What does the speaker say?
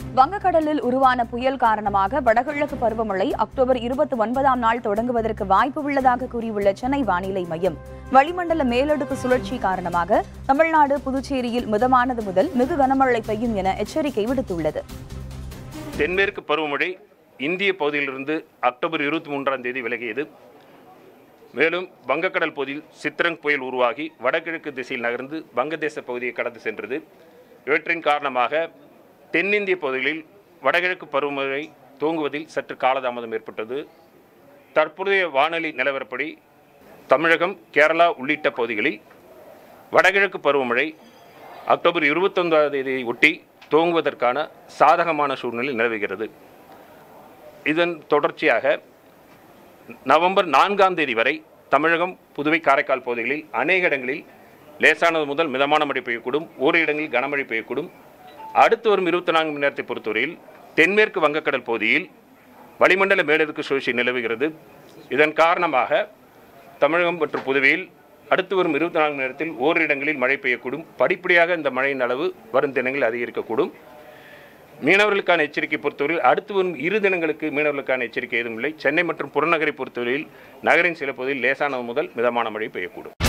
வங்கக்கடலில் உருவான புயல் காரணமாக வடகிழக்கு பருவமழை அக்டோபர் இருபத்தி ஒன்பதாம் நாள் தொடங்குவதற்கு வாய்ப்பு உள்ளதாக கூறியுள்ள சென்னை வானிலை மையம் வளிமண்டல மேலடுக்கு சுழற்சி காரணமாக தமிழ்நாடு புதுச்சேரியில் மிதமானது முதல் மிக கனமழை பெய்யும் என எச்சரிக்கை விடுத்துள்ளது தென்மேற்கு பருவமழை இந்திய பகுதியிலிருந்து அக்டோபர் இருபத்தி மூன்றாம் தேதி விலகியது மேலும் வங்கக்கடல் பகுதியில் சித்ரங் புயல் உருவாகி வடகிழக்கு திசையில் நகர்ந்து வங்கதேச பகுதியை கடந்து சென்றது இவற்றின் காரணமாக தென்னிந்திய பகுதிகளில் வடகிழக்கு பருவமழை துவங்குவதில் சற்று காலதாமதம் ஏற்பட்டது தற்போதைய வானிலை நிலவரப்படி தமிழகம் கேரளா உள்ளிட்ட பகுதிகளில் வடகிழக்கு பருவமழை அக்டோபர் இருபத்தொன்பதாம் தேதியை ஒட்டி துவங்குவதற்கான சாதகமான சூழ்நிலை நிலவுகிறது இதன் தொடர்ச்சியாக நவம்பர் நான்காம் தேதி வரை தமிழகம் புதுவை காரைக்கால் பகுதிகளில் அநேக இடங்களில் லேசானது முதல் மிதமான மழை பெய்யக்கூடும் ஓரிரு இடங்களில் கனமழை பெய்யக்கூடும் அடுத்து வரும் இருபத்தி நான்கு மணி நேரத்தை பொறுத்தவரையில் தென்மேற்கு வங்கக்கடல் பகுதியில் வளிமண்டல மேலடுக்கு சுழற்சி நிலவுகிறது இதன் காரணமாக தமிழகம் மற்றும் புதுவையில் அடுத்து வரும் இருபத்தி நான்கு மணி நேரத்தில் ஓரிரு இடங்களில் மழை பெய்யக்கூடும் படிப்படியாக இந்த மழையின் அளவு வரும் தினங்களில் அதிகரிக்கக்கூடும் மீனவர்களுக்கான எச்சரிக்கை பொறுத்தவரையில் அடுத்து வரும் இரு தினங்களுக்கு மீனவர்களுக்கான எச்சரிக்கை எதுவும் இல்லை சென்னை மற்றும் புறநகரை பொறுத்தவரையில் நகரின் சில பகுதியில் லேசானது முதல் மிதமான மழை பெய்யக்கூடும்